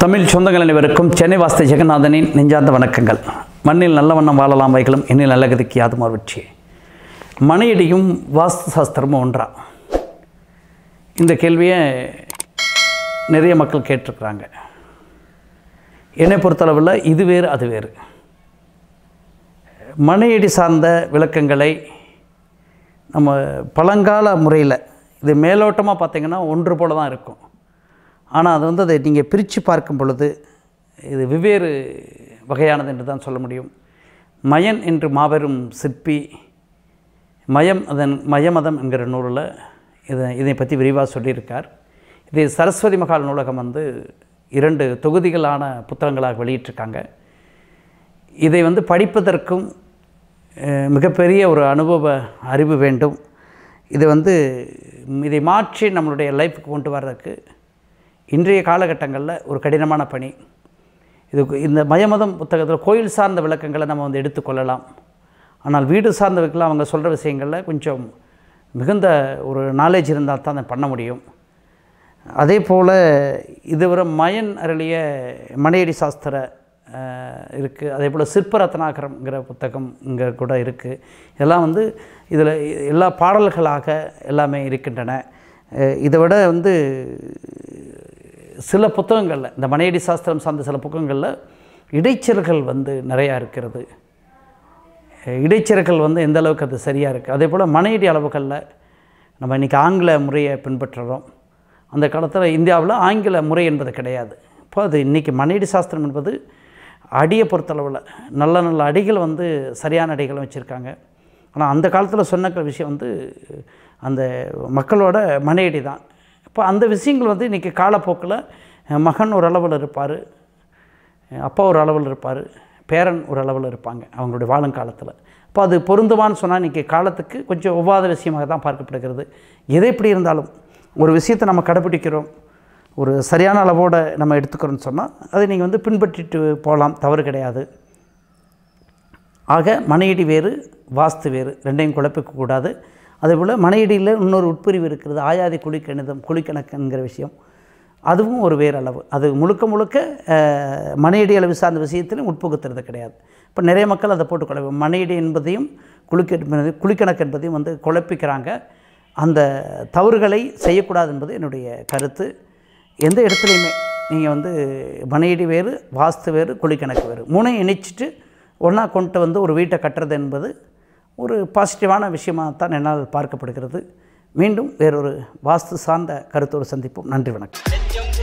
தமிழ் சொந்தங்கள் அனைவருக்கும் சென்னை வாஸ்து ஜெகநாதனின் நெஞ்சார்ந்த வணக்கங்கள் மண்ணில் நல்ல வண்ணம் வாழலாம் வைகளும் என்னில் நல்ல கதிக்கு யாதுமார் வெற்றி மனையடியும் வாஸ்து சாஸ்திரமும் ஒன்றா இந்த கேள்வியை நிறைய மக்கள் கேட்டிருக்கிறாங்க என்னை பொறுத்தளவில் இது வேறு அது வேறு மனையடி சார்ந்த விளக்கங்களை நம்ம பழங்கால முறையில் இது மேலோட்டமாக பார்த்தீங்கன்னா ஒன்று போல தான் இருக்கும் ஆனால் அது வந்து அதை நீங்கள் பிரித்து பார்க்கும் பொழுது இது வெவ்வேறு வகையானது என்று தான் சொல்ல முடியும் மயன் என்று மாபெரும் சிற்பி மயம் அதன் மயமதம் என்கிற நூலில் இதை இதை பற்றி விரிவாக சொல்லியிருக்கார் இது சரஸ்வதி மகால் நூலகம் வந்து இரண்டு தொகுதிகளான புத்தகங்களாக வெளியிட்டிருக்காங்க இதை வந்து படிப்பதற்கும் அஹ், மிகப்பெரிய ஒரு அனுபவ அறிவு வேண்டும் இது வந்து இதை மாற்றி நம்மளுடைய லைஃப்க்கு கொண்டு வர்றதுக்கு இன்றைய காலகட்டங்களில் ஒரு கடினமான பணி இது இந்த மயமதம் புத்தகத்தில் கோயில் சார்ந்த விளக்கங்களை நம்ம வந்து எடுத்துக்கொள்ளலாம் ஆனால் வீடு சார்ந்த விளக்கில் அவங்க சொல்கிற விஷயங்களில் கொஞ்சம் மிகுந்த ஒரு நாலேஜ் இருந்தால் தான் அதை பண்ண முடியும் அதே போல் இதுவரை மயன் அருளிய மனையடி சாஸ்திர இருக்குது அதே போல் சிற்பரத்னாகரம்ங்கிற புத்தகம் இங்கே கூட இருக்குது இதெல்லாம் வந்து இதில் எல்லா பாடல்களாக எல்லாமே இருக்கின்றன அஹ் இதை விட வந்து சில புத்தகங்களில் இந்த மனையடி சாஸ்திரம் சார்ந்த சில புத்தகங்களில் இடைச்சல்கள் வந்து நிறையா இருக்கிறது அஹ் இடைச்சல்கள் வந்து எந்த அளவுக்கு அது சரியாக இருக்குது அதே போல் மனையடி அளவுகளில் நம்ம இன்றைக்கி ஆங்கில முறையை பின்பற்றுறோம் அந்த காலத்தில் இந்தியாவில் ஆங்கில முறை என்பது கிடையாது இப்போ அது இன்றைக்கி மனையடி சாஸ்திரம் என்பது அடியை பொறுத்தளவில் நல்ல நல்ல அடிகள் வந்து சரியான அடிகளை வச்சுருக்காங்க ஆனால் அந்த காலத்தில் சொன்ன விஷயம் வந்து அந்த மக்களோட மனையடி தான் இப்போ அந்த விஷயங்கள் வந்து இன்றைக்கி காலப்போக்கில் மகன் ஒரு அளவில் இருப்பார் அப்பா ஒரு அளவில் இருப்பார் பேரன் ஒரு அளவில் இருப்பாங்க அவங்களுடைய வாழுங்காலத்தில் அப்போ அது பொருந்துமான்னு சொன்னால் இன்றைக்கி காலத்துக்கு கொஞ்சம் ஒவ்வாத விஷயமாக தான் பார்க்கப்படுகிறது எது எப்படி இருந்தாலும் ஒரு விஷயத்தை நம்ம கடைப்பிடிக்கிறோம் ஒரு சரியான அளவோடு நம்ம எடுத்துக்கிறோம்னு சொன்னால் அதை நீங்கள் வந்து பின்பற்றிட்டு போகலாம் தவறு கிடையாது ஆக மனையடி வேறு வாஸ்து வேறு ரெண்டையும் குழப்பிக்கக்கூடாது அதேபோல் மனையடியில் இன்னொரு உட்பிரிவு இருக்கிறது ஆயாதி குழிக்கணிதம் குழிக்கணக்குங்கிற விஷயம் அதுவும் ஒரு வேறு அளவு அது முழுக்க முழுக்க அஹ், மனையடி அளவு சார்ந்த விஷயத்திலும் உட்புகுத்துறது கிடையாது இப்போ நிறைய மக்கள் அதை போட்டு குழப்ப மனையடி என்பதையும் குளிக்க குழிக்கணக்கு என்பதையும் வந்து குழப்பிக்கிறாங்க அந்த தவறுகளை செய்யக்கூடாது என்பது என்னுடைய கருத்து எந்த இடத்துலையுமே நீங்கள் வந்து மனையடி வேறு வாஸ்து வேறு குழிக்கணக்கு வேறு மூணையும் இணைச்சிட்டு ஒன்றா கொண்டு வந்து ஒரு வீட்டை கட்டுறது என்பது ஒரு பாசிட்டிவான விஷயமாக தான் என்னால் பார்க்கப்படுகிறது மீண்டும் வேறொரு வாஸ்து சார்ந்த கருத்தோடு சந்திப்போம் நன்றி வணக்கம் நெஞ்சம்